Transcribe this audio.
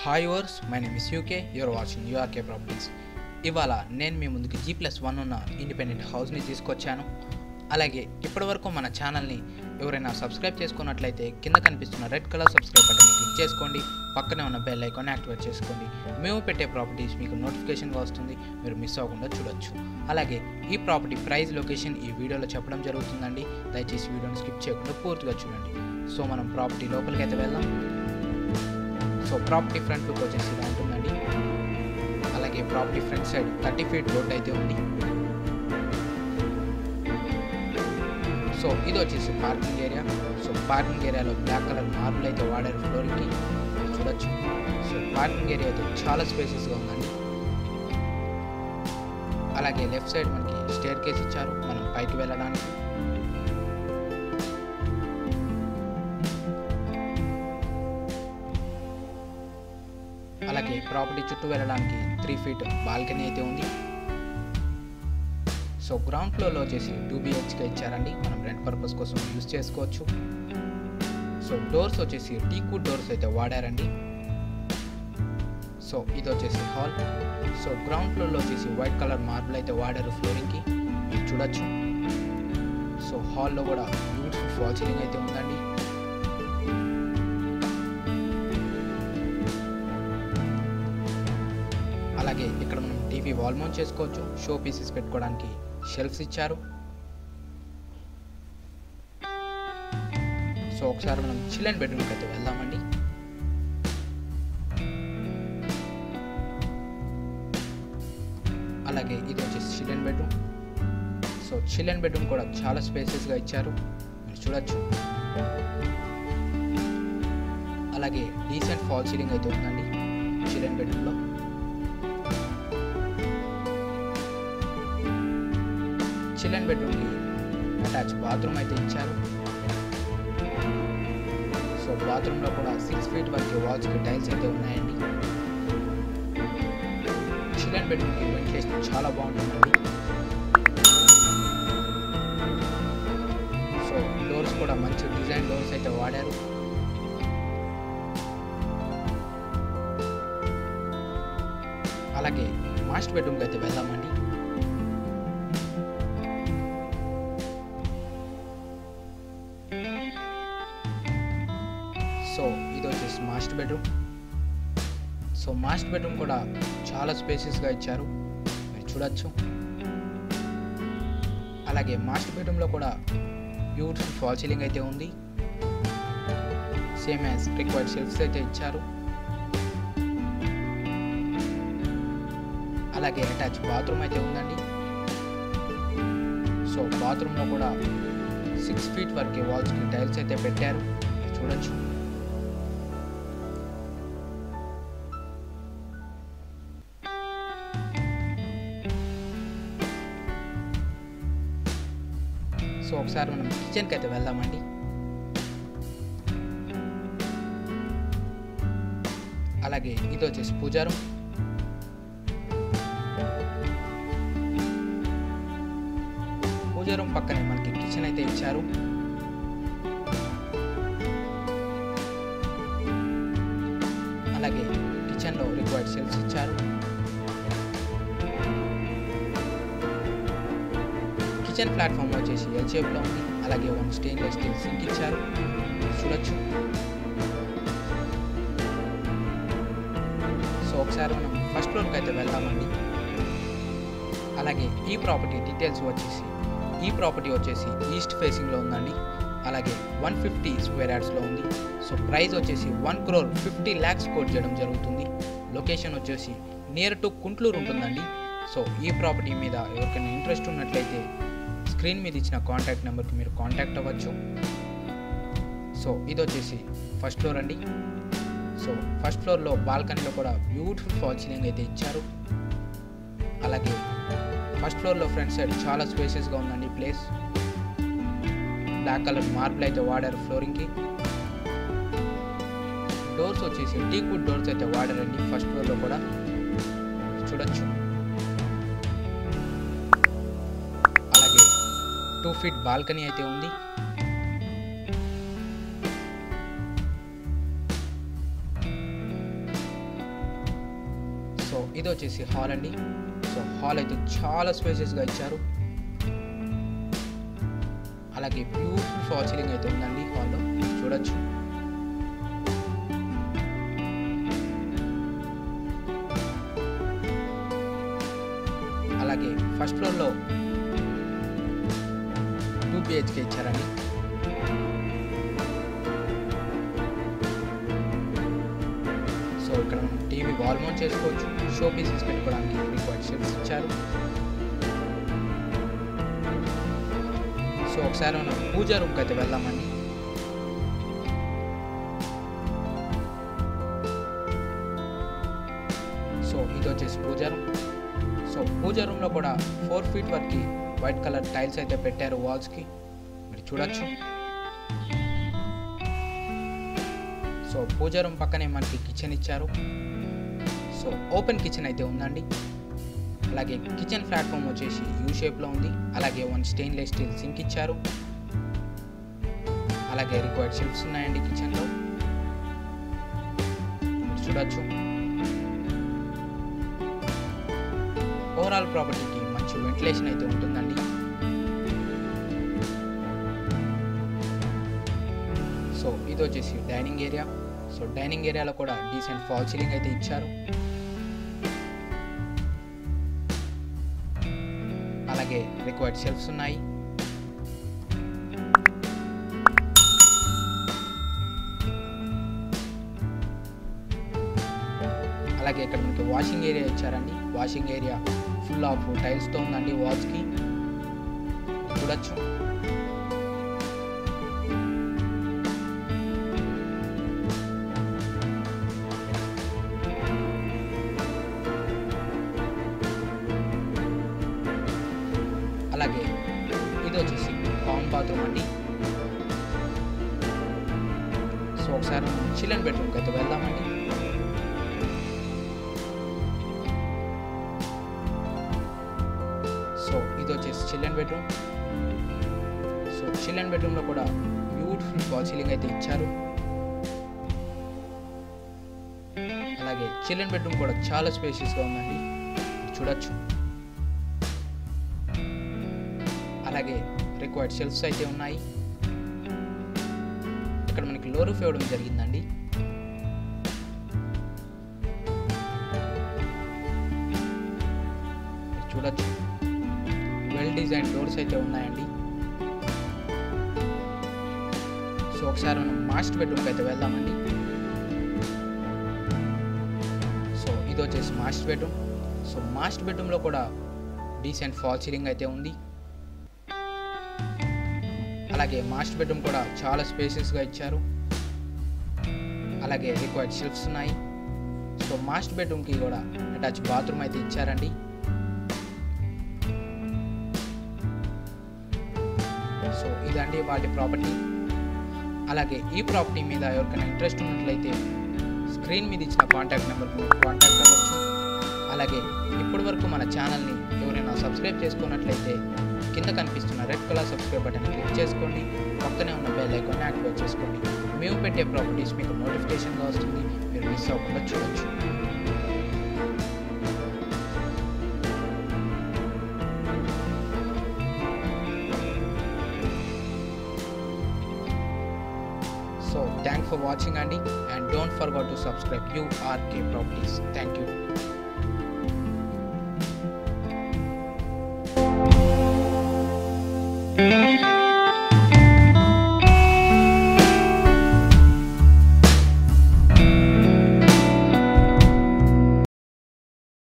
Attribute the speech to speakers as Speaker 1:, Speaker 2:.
Speaker 1: hi viewers my name is UK you're watching URK properties ఇవాళ నేను మీ ముందుకు జీ ప్లస్ వన్ ఉన్న ఇండిపెండెంట్ హౌస్ని తీసుకొచ్చాను అలాగే ఇప్పటివరకు మన ఛానల్ని ఎవరైనా సబ్స్క్రైబ్ చేసుకున్నట్లయితే కింద కనిపిస్తున్న రెడ్ కలర్ సబ్స్క్రైబ్ బటన్ని క్లిక్ చేసుకోండి పక్కనే ఉన్న బెల్ ఐకాన్ యాక్టివేట్ చేసుకోండి మేము పెట్టే ప్రాపర్టీస్ మీకు నోటిఫికేషన్గా వస్తుంది మీరు మిస్ అవ్వకుండా చూడొచ్చు అలాగే ఈ ప్రాపర్టీ ప్రైస్ లొకేషన్ ఈ వీడియోలో చెప్పడం జరుగుతుందండి దయచేసి వీడియోని స్కిప్ చేయకుండా పూర్తిగా చూడండి సో మనం ప్రాపర్టీ లోపలికి అయితే వెళ్దాం సో ప్రాపర్టీ ఫ్రంట్ లుక్ వచ్చేసి ఇలా ఉంటుందండి అలాగే property front side thirty feet road అయితే ఉంది సో ఇది వచ్చేసి పార్కింగ్ ఏరియా సో పార్కింగ్ ఏరియాలో బ్లాక్ కలర్ మార్బుల్ అయితే వాడారు ఫ్లోరింగ్కి చూడొచ్చు సో పార్కింగ్ ఏరియా అయితే చాలా స్పేసెస్గా ఉందండి అలాగే లెఫ్ట్ సైడ్ మనకి స్టేర్ కేస్ ఇచ్చారు మనం పైకి వెళ్ళడానికి అలాగే ప్రాపర్టీ చుట్టూ వెళ్ళడానికి త్రీ ఫీట్ బాల్కనీ అయితే ఉంది సో గ్రౌండ్ ఫ్లోర్లో వచ్చేసి టూ బిహెచ్కే ఇచ్చారండి మనం రెంట్ పర్పస్ కోసం యూజ్ చేసుకోవచ్చు సో డోర్స్ వచ్చేసి టీకూడ్ డోర్స్ అయితే వాడారండి సో ఇది వచ్చేసి హాల్ సో గ్రౌండ్ ఫ్లోర్లో వచ్చేసి వైట్ కలర్ మార్బుల్ అయితే వాడారు ఫ్లోరింగ్కి మీరు చూడొచ్చు సో హాల్లో కూడా బ్యూటిఫుల్ ఫాల్ సీలింగ్ అయితే ఉందండి అలాగే ఇక్కడ మనం టీవీ వాల్ మౌంట్ చేసుకోవచ్చు షో పీసెస్ పెట్టుకోవడానికి షెల్ఫ్స్ ఇచ్చారు సో ఒకసారి మనం చిల్డ్రన్ బెడ్రూమ్కి అయితే వెళ్దామండి అలాగే ఇది వచ్చేసి children bedroom so children bedroom కూడా చాలా స్పేసెస్గా ఇచ్చారు మీరు చూడొచ్చు అలాగే డీసెంట్ ఫాల్ సీలింగ్ అయితే ఉందండి చిల్డ్రన్ బెడ్రూమ్లో చిల్డ్రన్ బెడ్రూమ్కి అటాచ్ బాత్రూమ్ అయితే ఇచ్చారు సో బాత్రూంలో కూడా సిక్స్ ఫీట్ వరకు వాల్స్కి టైల్స్ అయితే ఉన్నాయండి చిల్డ్రన్ బెడ్రూమ్కి వెంటిలేషన్ చాలా బాగుంటుందండి సో డోర్స్ కూడా మంచి డిజైన్ డోర్స్ అయితే వాడారు అలాగే మాస్టర్ బెడ్రూమ్కి అయితే వెళ్దామండి సో ఇది వచ్చేసి master bedroom so master bedroom కూడా చాలా స్పేసెస్గా ఇచ్చారు మీరు చూడొచ్చు అలాగే మాస్టర్ బెడ్రూమ్లో కూడా బ్యూటిఫుల్ ఫాల్ సీలింగ్ అయితే ఉంది సేమ్ యాజ్ రిక్వైర్డ్ షెల్ఫ్స్ అయితే ఇచ్చారు అలాగే అటాచ్ బాత్రూమ్ అయితే ఉందండి సో బాత్రూంలో కూడా సిక్స్ ఫీట్ వరకు వాల్స్కి టైల్స్ అయితే పెట్టారు చూడొచ్చు సో ఒకసారి మనం కిచెన్కి అయితే వెళ్దామండి అలాగే ఇది వచ్చేసి పూజారం పూజారం పక్కనే మనకి కిచెన్ అయితే ఇచ్చారు అలాగే కిచెన్లో రిక్వైర్డ్ సెల్ఫ్స్ ఇచ్చారు కిచెన్ ప్లాట్ఫామ్ వచ్చేసి ఎల్ షేప్లో ఉంది అలాగే వన్ స్టెయిన్లెస్ స్టీల్ సింక్ ఇచ్చారు చూడొచ్చు సో ఒకసారి మనం ఫస్ట్ ఫ్లోర్కి అయితే వెళ్దామండి అలాగే ఈ ప్రాపర్టీ డీటెయిల్స్ వచ్చేసి ఈ ప్రాపర్టీ వచ్చేసి ఈస్ట్ ఫేసింగ్లో ఉందండి అలాగే వన్ ఫిఫ్టీ స్క్వేర్ యార్డ్స్లో ఉంది సో ప్రైస్ వచ్చేసి one crore fifty lakhs quote చేయడం జరుగుతుంది లొకేషన్ వచ్చేసి నియర్ టు కుంట్లూరు ఉంటుందండి సో ఈ ప్రాపర్టీ మీద ఎవరికైనా ఇంట్రెస్ట్ ఉన్నట్లయితే స్క్రీన్ మీద ఇచ్చిన కాంటాక్ట్ నెంబర్కి మీరు కాంటాక్ట్ అవ్వచ్చు సో ఇది వచ్చేసి ఫస్ట్ ఫ్లోర్ అండి సో ఫస్ట్ ఫ్లోర్లో బాల్కనీలో కూడా బ్యూటిఫుల్ ఫాల్ సీలింగ్ అయితే ఇచ్చారు అలాగే ఫస్ట్ ఫ్లోర్లో ఫ్రంట్ సైడ్ చాలా స్పేసెస్గా ఉందండి ప్లేస్ బ్లాక్ కలర్ మార్బుల్ అయితే వాడారు ఫ్లోరింగ్కి డోర్స్ వచ్చేసి టీకుడ్ డోర్స్ అయితే వాడారండి ఫస్ట్ ఫ్లోర్లో కూడా చూడొచ్చు అలాగే టూ ఫీట్ బాల్కనీ అయితే ఉంది ఇది వచ్చేసి హాల్ అండి సో హాల్ అయితే చాలా స్పేసెస్గా ఇచ్చారు అలాగే బ్యూటిఫుల్ ఫాల్ సీలింగ్ అయితే ఉందండి హాల్లో చూడొచ్చు అలాగే ఫస్ట్ ఫ్లోర్లో టూ బిహెచ్కే ఇచ్చారండి సో ఇక్కడ మనం టీవీ వాల్ మౌంట్ చేసుకోవచ్చు షో పీసెస్ పెట్టుకోవడానికి రిక్వైర్డ్ షెల్ఫ్స్ ఇచ్చారు సో ఒకసారి మనం పూజా రూమ్కి అయితే వెళ్దామండి సో ఇది వచ్చేసి పూజా రూమ్ సో పూజా రూమ్లో కూడా ఫోర్ ఫీట్ వరకు వైట్ కలర్ టైల్స్ అయితే పెట్టారు వాల్స్కి మీరు చూడొచ్చు సో పూజా రూమ్ పక్కనే మనకి కిచెన్ ఇచ్చారు సో ఓపెన్ కిచెన్ అయితే ఉందండి అలాగే కిచెన్ ప్లాట్ఫామ్ వచ్చేసి యూ షేప్లో ఉంది అలాగే వన్ స్టెయిన్లెస్ స్టీల్ సింక్ ఇచ్చారు అలాగే రిక్వైర్డ్ షెల్ఫ్స్ ఉన్నాయండి కిచెన్లో చూడొచ్చు ఓవరాల్ ప్రాపర్టీకి మంచి వెంటిలేషన్ అయితే ఉంటుందండి సో ఇది వచ్చేసి డైనింగ్ ఏరియా సో డైనింగ్ ఏరియాలో కూడా డీసెంట్ ఫాల్ సీలింగ్ అయితే ఇచ్చారు అలాగే రిక్వైర్డ్ షెల్ఫ్స్ ఉన్నాయి అలాగే ఇక్కడ మనకి వాషింగ్ ఏరియా ఇచ్చారండి వాషింగ్ ఏరియా ఫుల్ ఆఫ్ టైల్స్తో ఉందండి వాల్స్కి చూడొచ్చు అలాగే ఇది వచ్చేసి కామన్ బాత్రూమ్ అండి సో ఒకసారి చిల్డ్రన్ బెడ్రూమ్కి అయితే వెళ్దామండి సో ఇది వచ్చేసి చిల్డ్రన్ బెడ్రూమ్ సో చిల్డ్రన్ బెడ్రూమ్లో కూడా బ్యూటిఫుల్ ఫాల్ సీలింగ్ అయితే ఇచ్చారు అలాగే చిల్డ్రన్ బెడ్రూమ్ కూడా చాలా స్పేషియస్గా ఉందండి చూడొచ్చు అలాగే రిక్వైర్డ్ షెల్ఫ్స్ అయితే ఉన్నాయి ఇక్కడ మనకి లో రూఫ్ ఇవ్వడం జరిగిందండి చూడొచ్చు వెల్ డిజైన్ డోర్స్ అయితే ఉన్నాయండి సో ఒకసారి మనం మాస్టర్ బెడ్రూమ్కి అయితే వెళ్దామండి సో ఇది వచ్చేసి మాస్టర్ బెడ్రూమ్ సో మాస్టర్ బెడ్రూమ్లో కూడా డీసెంట్ ఫాల్ సీలింగ్ అయితే ఉంది అలాగే మాస్టర్ బెడ్రూమ్ కూడా చాలా స్పేసెస్గా ఇచ్చారు అలాగే రిక్వైర్డ్ షెల్ఫ్స్ ఉన్నాయి సో మాస్టర్ బెడ్రూమ్కి కూడా అటాచ్ బాత్రూమ్ అయితే ఇచ్చారండి సో ఇదండి వాటి ప్రాపర్టీ అలాగే ఈ ప్రాపర్టీ మీద ఎవరికైనా ఇంట్రెస్ట్ ఉన్నట్లయితే స్క్రీన్ మీద ఇచ్చిన కాంటాక్ట్ నెంబర్కి మీరు కాంటాక్ట్ అవ్వచ్చు అలాగే ఇప్పటి వరకు మన ఛానల్ని ఎవరైనా సబ్స్క్రైబ్ చేసుకున్నట్లయితే కింద కనిపిస్తున్న red colour subscribe button click చేసుకోండి పక్కనే ఉన్న బెల్ ఐకాన్ యాక్టివేట్ చేసుకోండి మేము పెట్టే ప్రాపర్టీస్ మీకు నోటిఫికేషన్గా వస్తుంది మీరు మిస్ అవ్వకుండా చూడొచ్చు సో థ్యాంక్ ఫర్ వాచింగ్ అండి and don't forget to subscribe URK properties thank you